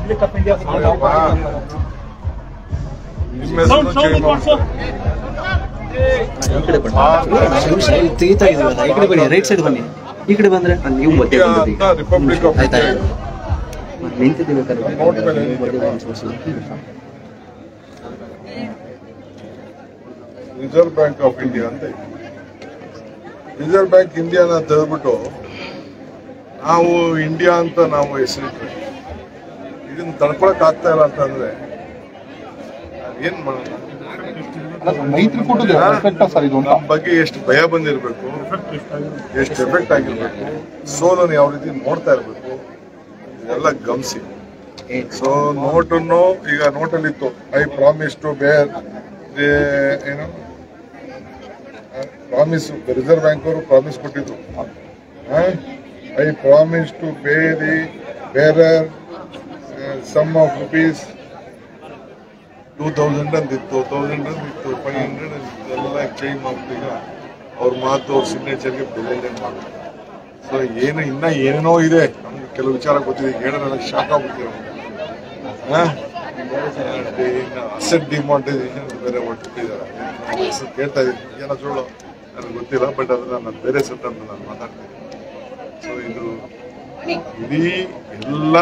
Republic of India ನಿಮ್ಮ ಹೆಸರು change ಮಾಡ್ತಾರೆ. ನಿಮಿಷ ಇಲ್ಲಿ ತೆಗಿತಾ ಇದೀವಲ್ಲ ಈ ಕಡೆ ಬನ್ನಿ ರೈಟ್ ಸೈಡ್ ಬನ್ನಿ ಈ ಕಡೆ ಬಂದ್ರೆ ನೀವು ಮಧ್ಯೆ ಇಂಡಿಯಾ ಬಂದ್ರಿ ಅಂತ ರಿಪಬ್ಲಿಕ್ ಆಫ್ ಆಯ್ತಾ ಇಂಡಿಯಾ ನಿಂತಿದ್ದೀವಿ ನೋಟ್ ಮೇಲೆ ನಿಂತಿದ್ದೀವಿ. ರಿಸರ್ವ್ ಬ್ಯಾಂಕ್ ಆಫ್ ಇಂಡಿಯಾ ಅಂತ ಇದೆ. ರಿಸರ್ವ್ ಬ್ಯಾಂಕ್ ಇಂಡಿಯಾನ ತೆಗೆದ್ಬಿಟ್ಟು ನಾವು ಇಂಡಿಯಾ ಅಂತ ನಾವು ಹೆಸರಿಟ್ರೆ ಇದನ್ನ ತಡ್ಕೊಳಕ್ ಆಗ್ತಾ ಇಲ್ಲ ಅಂತಂದ್ರೆ ನಾವ್ ಏನ್ ಮಾಡೋಣ ಮೈತ್ರಿಕೂಟದ ಎಫೆಕ್ಟ್ ಸರ್ ಇದು ಅಂತ ನಮ್ಮ ಬಗ್ಗೆ ಎಷ್ಟು ಭಯ ಬಂದಿರಬೇಕು ಎಷ್ಟು ಎಫೆಕ್ಟ್ ಆಗಿರ್ಬೇಕು ಸೋಲನ್ನು ಯಾವ ರೀತಿ ನೋಡ್ತಾ ಇರಬೇಕು ಇದೆಲ್ಲ ಗಮನಿಸಿ ಸೊ ನೋಟನ್ನು ಈಗ ನೋಟಲ್ಲಿ ಇತ್ತು ಐ ಪ್ರಾಮಿಸ್ ಟು ಬೇರ್ ಏನು ಪ್ರಾಮಿಸ್ ರಿಸರ್ವ್ ಬ್ಯಾಂಕ್ ಅವರು ಪ್ರಾಮಿಸ್ ಕೊಟ್ಟಿದ್ರು I promise to pay the bearer sum of rupees two thousand ಅಂತಿತ್ತು ತೌಸಂಡ್ ಅಂತಿತ್ತು ಫೈವ್ ಹಂಡ್ರೆಡ್ ಅಂತಿತ್ತು ಎಲ್ಲ ಚೇಂಜ್ ಮಾಡ್ಬಿಟ್ಟು ಈಗ ಅವ್ರ ಮಾತು ಅವ್ರ ಸಿಗ್ನೇಚರ್ಗೆ ಬೆಲೆ ಮಾಡ್ತಾರೆ ಸೊ ಏನು ಇನ್ನ ಏನೇನೋ ಇದೆ ನಮ್ಗೆ ಕೆಲವು ವಿಚಾರ ಗೊತ್ತಿದೆ ಈಗ ಹೇಳಿದ್ರೆ ನನಗೆ ಶಾಕ್ ಆಗ್ಬಿಡ್ತೀವಿ ಅಸೆಟ್ ಡಿಮಾನಿಟೈಸೇಷನ್ ಬೇರೆ ಹೊಟ್ಟಿದ್ದಾರೆ ಹೆಸರು ಕೇಳ್ತಾ ಇದ್ದೀನಿ ಏನೋ ಸುಳ್ಳು ನನಗೆ ಗೊತ್ತಿಲ್ಲ ಬಟ್ ಅದನ್ನ ನಾನು ಬೇರೆ ಸೆಟ್ಟನ್ನು ನಾನು ಮಾತಾಡ್ತೀನಿ ಸೊ ಇದು ಇಡೀ ಎಲ್ಲ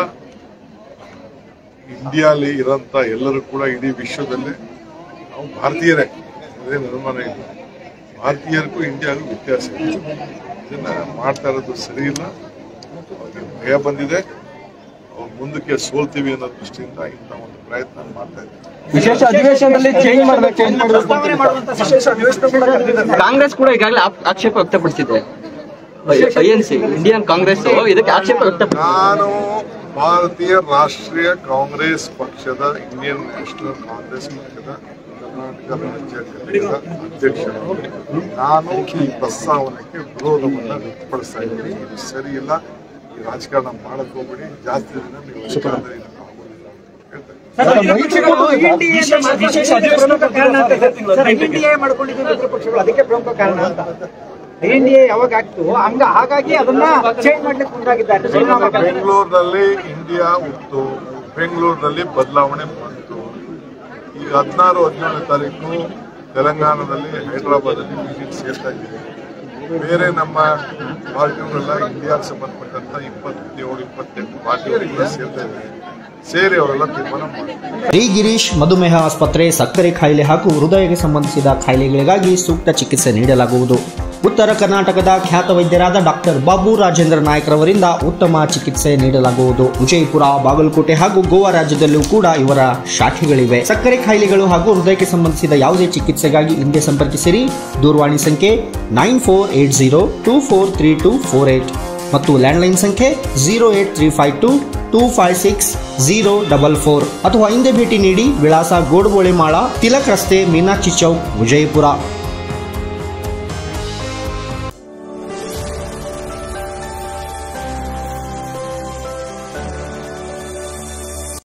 ಇಂಡಿಯಾಲಿ ಇರೋಂಥ ಎಲ್ಲರೂ ಕೂಡ ಇಡೀ ವಿಶ್ವದಲ್ಲೇ ನಾವು ಭಾರತೀಯರೇ ಅದೇನು ಅನುಮಾನ ಇಲ್ಲ ಭಾರತೀಯರಿಗೂ ಇಂಡಿಯಾಗೂ ವ್ಯತ್ಯಾಸ ಇದೆ ಇದನ್ನ ಮಾಡ್ತಾ ಇರೋದು ಸರಿ ಇಲ್ಲ ಅವ್ರಿಗೆ ಭಯ ಬಂದಿದೆ ಅವ್ರು ಮುಂದಕ್ಕೆ ಸೋಲ್ತೀವಿ ಅನ್ನೋ ದೃಷ್ಟಿಯಿಂದ ಇಂಥ ಒಂದು ಪ್ರಯತ್ನ ಮಾಡ್ತಾ ಇದ್ದಾರೆ ವಿಶೇಷ ಅಧಿವೇಶನದಲ್ಲಿ ಚೇಂಜ್ ಮಾಡ್ಬೇಕು ಚೇಂಜ್ ಪ್ರಸ್ತಾವನೆ ಮಾಡುವಂತ ವಿಶೇಷ ಅಧಿವೇಶನ ಕೂಡ ಕರೆದಿದ್ದಾರೆ. ಕಾಂಗ್ರೆಸ್ ಕೂಡ ಈಗಾಗಲೇ ಆಪ್- ಆಕ್ಷೇಪ ವ್ಯಕ್ತಪಡಿಸಿದೆ I N C Indian Congress ಇದಕ್ಕೆ ಆಕ್ಷೇಪ ವ್ಯಕ್ತಪಡಿಸಿದೆ ನಾನು ಭಾರತೀಯ ರಾಷ್ಟ್ರೀಯ ಕಾಂಗ್ರೆಸ್ ಪಕ್ಷದ ಇಂಡಿಯನ್ ನ್ಯಾಷನಲ್ ಕಾಂಗ್ರೆಸ್ ಪಕ್ಷದ ಕರ್ನಾಟಕ ರಾಜ್ಯ ಘಟಕದ ಅಧ್ಯಕ್ಷರು ನಾನು ಈ ಪ್ರಸ್ತಾವನೆಗೆ ವಿರೋಧವನ್ನ ವ್ಯಕ್ತಪಡಿಸ್ತಾ ಇದ್ದೀನಿ ಇದು ಸರಿ ಇಲ್ಲ ಈ ರಾಜಕಾರಣ ಮಾಡಕ್ ಹೋಗ್ಬೇಡಿ ಜಾಸ್ತಿ ದಿನ ನೀವು ಅಧಿಕಾರದಲ್ಲಿ ಇರಕ್ಕೆ ಆಗೋದಿಲ್ಲ ಅಂತ ಹೇಳ್ತಾ ಇದ್ದೀನಿ. ಸರ್, ಮಿತ್ರ ಪಕ್ಷಗಳು ವಿಶೇಷ ವಿಶೇಷ ಅಧಿವೇಶನ ಪ್ರಮುಖ ಕಾರಣ ಅಂತ ಸರ್ ಎನ್ಡಿಎ ಮಾಡ್ಕೊಂಡಿದ್ದೀವಿ ಮಿತ್ರ ಪಕ್ಷಗಳು ಅದಕ್ಕೆ ಪ್ರಮುಖ ಕಾರಣ ಅಂತ ಎನ್ಡಿಎ ಯಾವಾಗ ಆಗ್ತು ಹಂಗ ಹಾಗಾಗಿ ಅದನ್ನ ಚೇಂಜ್ ಮಾಡ್ಲಿಕ್ಕೆ ಮುಂದಾಗಿದ್ದಾರೆ ಪರಿಣಾಮ ಬೆಂಗಳೂರಿನಲ್ಲಿ ಇಂಡಿಯಾ ಹುಟ್ಟು ಬೆಂಗಳೂರಿನಲ್ಲಿ ಬದಲಾವಣೆ ಬಂತು ಈಗ ಹದಿನಾರು ಹದಿನೇಳನೇ ತಾರೀಕು ತೆಲಂಗಾಣದಲ್ಲಿ ಹೈದರಾಬಾದಲ್ಲಿ ಬಿಜೆಪಿ ಸೇರ್ತಾ ಇದ್ದೀವಿ ಬೇರೆ ನಮ್ಮ ಪಾರ್ಟಿಗಳೆಲ್ಲ ಇಂಡಿಯಾಗೆ ಸಂಬಂಧಪಟ್ಟಂತ ಇಪ್ಪತ್ತೇಳು ಇಪ್ಪತ್ತೆಂಟು ಪಾರ್ಟಿಗಳು ಸೇರ್ತಾ ಇದ್ದೀವಿ ಸೇರಿ ಅವರೆಲ್ಲ ತೀರ್ಮಾನ ಮಾಡ್ತಾರೆ ಡಿ ಗಿರೀಶ್ ಮಧುಮೇಹ ಆಸ್ಪತ್ರೆ ಸಕ್ಕರೆ ಕಾಯಿಲೆ ಹಾಗೂ ಹೃದಯಕ್ಕೆ ಸಂಬಂಧಿಸಿದ ಕಾಯಿಲೆಗಳಿಗಾಗಿ ಸೂಕ್ತ ಚಿಕಿತ್ಸೆ ನೀಡಲಾಗುವುದು ಉತ್ತರ ಕರ್ನಾಟಕದ ಖ್ಯಾತ ವೈದ್ಯರಾದ ಡಾಕ್ಟರ್ ಬಾಬು ರಾಜೇಂದ್ರ ನಾಯ್ಕ್ ರವರಿಂದ ಉತ್ತಮ ಚಿಕಿತ್ಸೆ ನೀಡಲಾಗುವುದು ವಿಜಯಪುರ ಬಾಗಲಕೋಟೆ ಹಾಗೂ ಗೋವಾ ರಾಜ್ಯದಲ್ಲೂ ಕೂಡ ಇವರ ಶಾಖೆಗಳಿವೆ ಸಕ್ಕರೆ ಕಾಯಿಲೆಗಳು ಹಾಗೂ ಹೃದಯಕ್ಕೆ ಸಂಬಂಧಿಸಿದ ಯಾವುದೇ ಚಿಕಿತ್ಸೆಗಾಗಿ ಹಿಂದೆ ಸಂಪರ್ಕಿಸಿರಿ ದೂರವಾಣಿ ಸಂಖ್ಯೆ nine four eight zero two four three two four eight ಮತ್ತು ಲ್ಯಾಂಡ್ಲೈನ್ ಸಂಖ್ಯೆ zero eight three five two two five six zero double four ಅಥವಾ ಹಿಂದೆ ಭೇಟಿ ನೀಡಿ ವಿಳಾಸ ಗೋಡ್ಬೋಳೆ ಮಾಳ ತಿಲಕ್ ರಸ್ತೆ ಮೀನಾಕ್ಷಿ ಚೌಕ್ ವಿಜಯಪುರ